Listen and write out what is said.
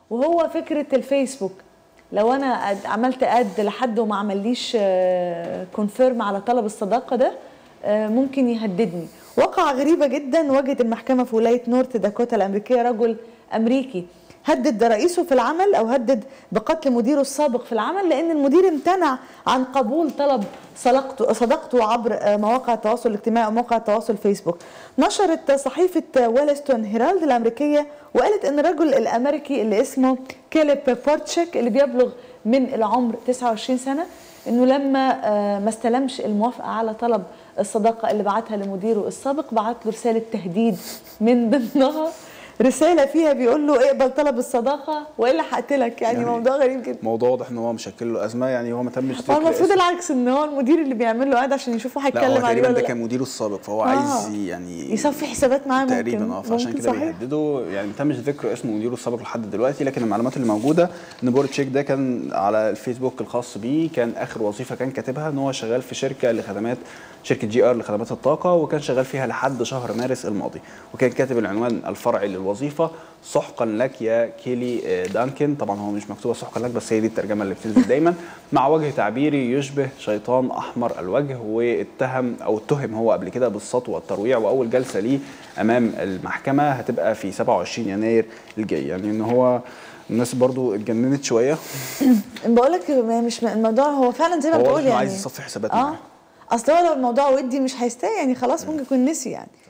وهو فكره الفيسبوك لو انا أد- عملت اد لحد وما عمليش كونفيرم على طلب الصداقه ده آه، ممكن يهددني وقعة غريبة جدا واجهت المحكمة في ولاية نورث داكوتا الأمريكية رجل أمريكي هدد رئيسه في العمل أو هدد بقتل مديره السابق في العمل لأن المدير امتنع عن قبول طلب صداقته صداقته عبر آه، مواقع التواصل الاجتماعي أو مواقع التواصل فيسبوك نشرت صحيفة ويلستون هيرالد الأمريكية وقالت أن الرجل الأمريكي اللي اسمه كيليب بورتشيك اللي بيبلغ من العمر 29 سنة انه لما آه، ما استلمش الموافقه على طلب الصداقه اللي بعتها لمديره السابق بعت له رساله تهديد من ضمنها رساله فيها بيقول له اقبل طلب الصداقه والا هقتلك يعني, يعني موضوع غريب جدا موضوع واضح ان هو مشكل له ازمه يعني هو ما تمش هو ذكر المفروض اسمه. العكس ان هو المدير اللي بيعمل له قاعد عشان يشوفه لا هو هيتكلم عليه تقريبا ولا ده لا كان مديره السابق فهو آه. عايز ي- يعني يصفي حسابات معاه ممكن تقريبا اه فعشان ممكن كده صحيح. بيهددوا يعني ما تمش ذكر اسم مديره السابق لحد دلوقتي لكن المعلومات اللي موجوده ان بورتشيك ده كان على الفيسبوك الخاص بيه كان اخر وظيفه كان كاتبها ان هو شغال في شركه لخدمات شركه جي ار لخدمات الطاقه وكان شغال فيها لحد شهر مارس الماضي وكان كاتب العنوان الفرعي للوظيفه سحقا لك يا كيلي آه، دانكن طبعا هو مش مكتوبه سحقا لك بس هي دي الترجمه اللي بتنزل دايما مع وجه تعبيري يشبه شيطان احمر الوجه واتهم او اتهم هو قبل كده بالسطو والترويع واول جلسه ليه امام المحكمه هتبقى في 27 يناير الجاي يعني ان هو الناس برضو اتجننت شويه بقول لك مش الموضوع هو فعلا زي ما هو بتقول واضح إنه يعني عايز يصفي حسابات اه معاه اصل هو لو الموضوع ودي مش هيستاهل يعني خلاص ممكن يكون نسي يعني